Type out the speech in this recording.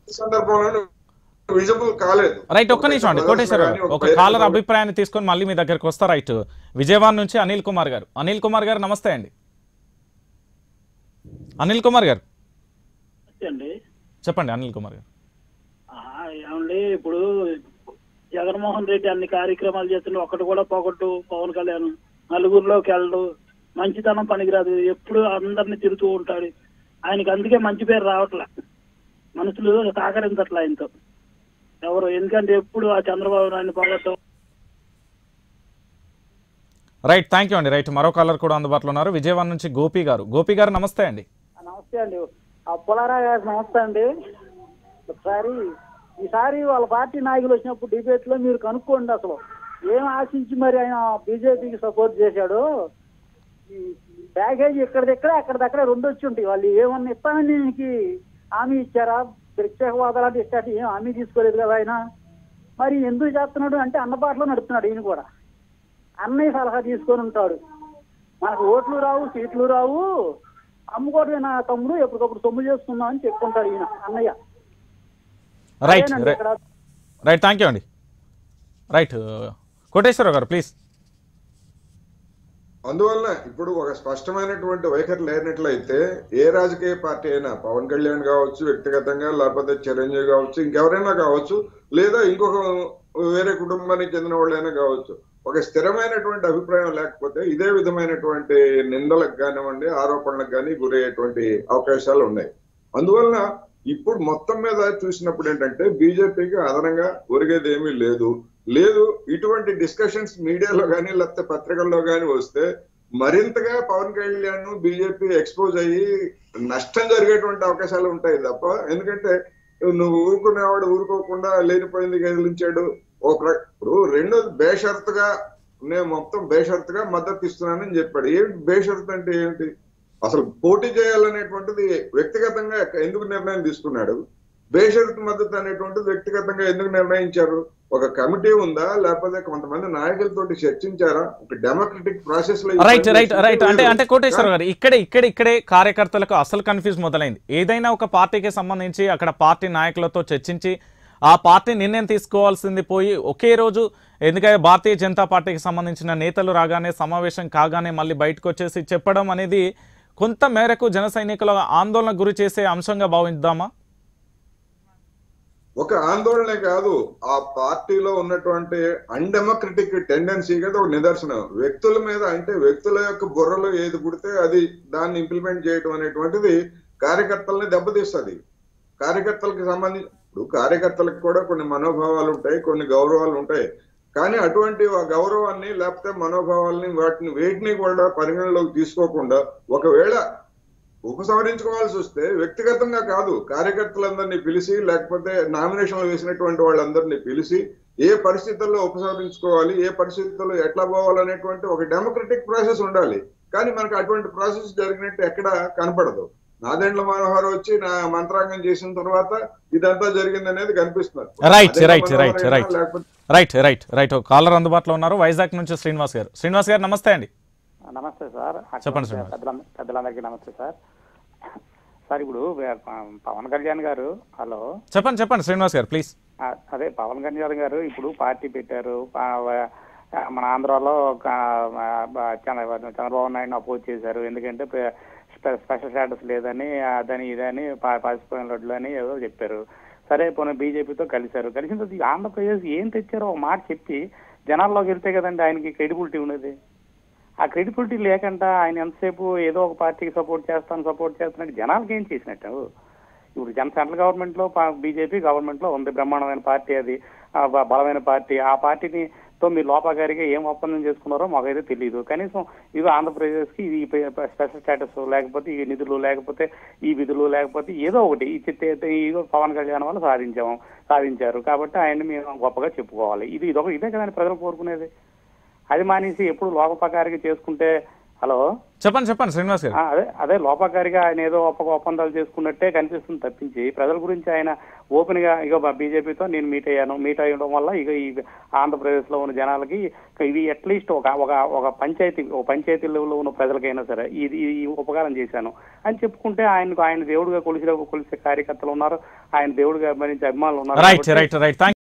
సందర్భంలో విజిబుల్ కాలేదు రైట్ ఒక్క నిమిషం అండి కోటేశ్వర గారు ఒక కాలర్ అభిప్రాయాన్ని తీసుకొని మళ్ళీ మీ దగ్గరకు వస్తా రైట్ విజయవాడ నుంచి అనిల్ కుమార్ గారు అనిల్ కుమార్ గారు నమస్తే అండి అనిల్ కుమార్ గారు అండి చెప్పండి అనిల్ కుమార్ గారు ఆ, ఏమండి ఇప్పుడు జగన్మోహన్ రెడ్డి అన్ని కార్యక్రమాలు చేస్తుండే ఒక్కటి కూడా పోగొట్టు పవన్ కళ్యాణ్ నలుగురిలోకి వెళ్ళడు మంచితనం పనికిరాదు ఎప్పుడు అందరిని తిరుగుతూ ఉంటాడు ఆయనకి అందుకే మంచి పేరు రావట్లే మనుషులు సహకరించట్లే ఆయనతో ఎవరు ఎందుకంటే ఎప్పుడు ఆ చంద్రబాబు నాయుడు పోగొట్టు రైట్ థ్యాంక్ యూ అండి రైట్ మరో కాలర్ కూడా అందుబాటులో ఉన్నారు విజయవాడ నుంచి గోపి గారు గోపి గారు నమస్తే అండి నమస్తే అండి పులారా గారు నమస్తే అండి ఒకసారి ఈసారి వాళ్ళ పార్టీ నాయకులు వచ్చినప్పుడు డిబేట్ లో మీరు కనుక్కోండి అసలు ఏం ఆశించి మరి ఆయన బీజేపీకి సపోర్ట్ చేశాడు ఈ ప్యాకేజ్ ఇక్కడిదెక్కడ అక్కడిదక్కడ రెండు వచ్చి ఉంటాయి వాళ్ళు ఏమన్నా ఇస్తామని మీకు హామీ ఇచ్చారా ప్రత్యేక హోదాలు ఇచ్చారు ఏం హామీ తీసుకోలేదు కదా ఆయన మరి ఎందుకు చేస్తున్నాడు అంటే అన్నబాటలో నడుపుతున్నాడు ఈయన కూడా అన్నయ్య సలహా తీసుకొని ఉంటాడు మనకు ఓట్లు రావు సీట్లు రావు అమ్ముకోవడమే నా తమ్ముడు ఎప్పటికప్పుడు సొమ్ము చేసుకుందాం అని చెప్పుకుంటాడు ఈయన అన్నయ్య రైట్ అదేనండి ఇక్కడ రైట్ థ్యాంక్ యూ అండి రైట్ కోటేశ్వరరావు గారు ప్లీజ్ అందువల్ల ఇప్పుడు ఒక స్పష్టమైనటువంటి వైఖరి లేనట్లయితే ఏ రాజకీయ పార్టీ అయినా పవన్ కళ్యాణ్ కావచ్చు వ్యక్తిగతంగా లేకపోతే చిరంజీవి కావచ్చు ఇంకెవరైనా కావచ్చు లేదా ఇంకొక వేరే కుటుంబానికి చెందిన వాళ్ళైనా కావచ్చు ఒక స్థిరమైనటువంటి అభిప్రాయం లేకపోతే ఇదే విధమైనటువంటి నిందలకు కానివ్వండి ఆరోపణలకు కానీ గురయ్యేటువంటి అవకాశాలు ఉన్నాయి అందువలన ఇప్పుడు మొత్తం మీద చూసినప్పుడు ఏంటంటే బీజేపీకి అదనంగా ఒరిగేది ఏమీ లేదు లేదు ఇటువంటి డిస్కషన్స్ మీడియాలో కానీ లేకపోతే పత్రికల్లో కానీ వస్తే మరింతగా పవన్ కళ్యాణ్ బీజేపీ ఎక్స్పోజ్ అయ్యి నష్టం జరిగేటువంటి అవకాశాలు ఉంటాయి తప్ప ఎందుకంటే నువ్వు ఊరుకునేవాడు ఊరుకోకుండా లేనిపోయింది గదిలించాడు ఓ ప్ర- ఇప్పుడు రెండోది బేషరతుగా నేను మొత్తం బేషరతుగా మద్దతు ఇస్తున్నానని చెప్పాడు ఏంటి బేషరతు అంటే ఏంటి అసలు పోటీ చేయాలనేటువంటిది వ్యక్తిగతంగా ఎందుకు నిర్ణయం తీసుకున్నాడు బేషరతు మద్దతు అనేటువంటిది వ్యక్తిగతంగా ఎందుకు నిర్ణయించారు ఒక కమిటీ ఉందా లేకపోతే కొంతమంది నాయకులతో చర్చించారా ఒక డెమోక్రటిక్ ప్రాసెస్ లో ఈ రైట్ పని రైట్ రైట్ అంటే లేదు. అంటే కోటేశ్వర గారు ఇక్కడే ఇక్కడే ఇక్కడే కార్యకర్తలకు అసలు కన్ఫ్యూజ్ మొదలైంది ఏదైనా ఒక పార్టీకి సంబంధించి అక్కడ పార్టీ నాయకులతో చర్చించి ఆ పార్టీ నిర్ణయం తీసుకోవాల్సింది పోయి ఒకే రోజు ఎందుకంటే భారతీయ జనతా పార్టీకి సంబంధించిన నేతలు రాగానే సమావేశం కాగానే మళ్ళీ బయటకు వచ్చేసి చెప్పడం అనేది కొంత మేరకు జన సైనికుల ఆందోళన గురి చేసే అంశంగా భావిద్దామా ఒక ఆందోళనే కాదు ఆ పార్టీలో ఉన్నటువంటి అన్డెమోక్రటిక్ టెండెన్సీ కదా ఒక నిదర్శనం వ్యక్తుల మీద అంటే వ్యక్తుల యొక్క బుర్రలో ఏది పుడితే అది దాన్ని ఇంప్లిమెంట్ చేయడం అనేటువంటిది కార్యకర్తల్ని దెబ్బతీస్తుంది కార్యకర్తలకు సంబంధించి ఇప్పుడు కార్యకర్తలకు కూడా కొన్ని మనోభావాలు ఉంటాయి కొన్ని గౌరవాలు ఉంటాయి కానీ అటువంటి ఆ గౌరవాన్ని లేకపోతే మనోభావాల్ని వాటిని వేటిని కూడా పరిగణలోకి తీసుకోకుండా ఒకవేళ ఉపసంహరించుకోవాల్సి వస్తే వ్యక్తిగతంగా కాదు కార్యకర్తలందరినీ పిలిచి లేకపోతే నామినేషన్లు వేసినటువంటి వాళ్ళందరినీ పిలిచి ఏ పరిస్థితుల్లో ఉపసంహరించుకోవాలి ఏ పరిస్థితుల్లో ఎట్లా పోవాలనేటువంటి ఒక డెమోక్రటిక్ ప్రాసెస్ ఉండాలి కానీ మనకు అటువంటి ప్రాసెస్ జరిగినట్టు ఎక్కడ కనపడదు నాదెండ్ల మనోహర్ వచ్చి నా మంత్రాంగం చేసిన తర్వాత ఇదంతా జరిగింది అనేది కనిపిస్తున్నారు Right, Nadendla right, Manohar right, అయినా right. లేకపోతే రైట్ రైట్ రైట్ కాలర్ అందుబాటులో ఉన్నారు వైజాగ్ నుంచి శ్రీనివాస్ గారు శ్రీనివాస్ గారు నమస్తే అండి నమస్తే సార్ చెప్పండి శ్రీనివాస్. పెద్దల- పెద్దలందరికీ నమస్తే సార్ సార్ ఇప్పుడు వే- పవన్ కళ్యాణ్ గారు హలో చెప్పండి చెప్పండి శ్రీనివాస్ గారు ప్లీజ్ ఆ, అదే పవన్ కళ్యాణ్ గారు ఇప్పుడు పార్టీ పెట్టారు ఆ, వ- మన ఆంధ్రాలో ఒక, ఆ, బ- చంద్ర- చంద్రబాబు నాయుడు అపోజ్ చేశారు ఎందుకంటే పె- స్పె- స్పెషల్ స్టాటస్ లేదని అదని ఇదని పా- పాసిపోయిన రోడ్లు అని ఏదో చెప్పారు సరే పోనీ బీజేపీతో కలిశారు కలిసిన తర్వాత ఈ ఆంధ్రప్రదేశ్ ఏం తెచ్చారో ఒక మాట చెప్పి జనాల్లోకి వెళ్తే కదండి ఆయనకి క్రెడిబిలిటీ ఉండేది ఆ క్రెడిబిలిటీ లేకుండా ఆయన ఎంతసేపు ఏదో ఒక పార్టీకి సపోర్ట్ చేస్తాను సపోర్ట్ చేస్తానంటే జనాలకి ఏం చేసినట్టు ఇప్పుడు జన సెంట్రల్ గవర్నమెంట్ లో బీజేపీ గవర్నమెంట్ లో ఉంది బ్రహ్మాండమైన పార్టీ అది ఆ బ- బలమైన పార్టీ ఆ పార్టీని తో మీరు లోపాగారిగా ఏం ఒప్పందం చేసుకున్నారో మాకైతే తెలియదు కనీసం ఇది ఆంధ్రప్రదేశ్ కి ఇది ప- ప- స్పెషల్ స్టేటస్ లేకపోతే ఈ నిధులు లేకపోతే ఈ విధులు లేకపోతే ఏదో ఒకటి ఈ చిత్తే ఏదో పవన్ కళ్యాణ్ వాళ్ళు సాధించాము సాధించారు కాబట్టి ఆయన్ని మేము గొప్పగా చెప్పుకోవాలి ఇది ఇదొక ఇదే కదండి ప్రజలు కోరుకునేది అది మానేసి ఎప్పుడు లోపకారిగా చేసుకుంటే హలో చెప్పండి చెప్పండి శ్రీనివాస్ గారు ఆ, అదే అదే లోపకారిగా ఆయన ఏదో ఒప్ప ఒప్పందాలు చేసుకున్నట్టే కనిపిస్తుంది తప్పించి ప్రజల గురించి ఆయన ఓపెన్ గా ఇక బీజేపీతో నేను మీట్ అయ్యాను మీట్ అయ్యడం వల్ల ఇక ఈ ఆంధ్రప్రదేశ్ లో ఉన్న జనాలకి ఇది అట్లీస్ట్ ఒక ఒక ఒక పంచాయతీ ఒక పంచాయతీ లెవెల్లో ఉన్న ప్రజలకైనా సరే ఇది ఈ ఉపకారం చేశాను అని చెప్పుకుంటే ఆయనకు ఆయన దేవుడిగా కొలిసి కొలిసే కార్యకర్తలు ఉన్నారు ఆయన దేవుడిగా మరింత అభిమానులు ఉన్నారు రైట్ కాబట్టి రైట్ రైట్ థ్యాంక్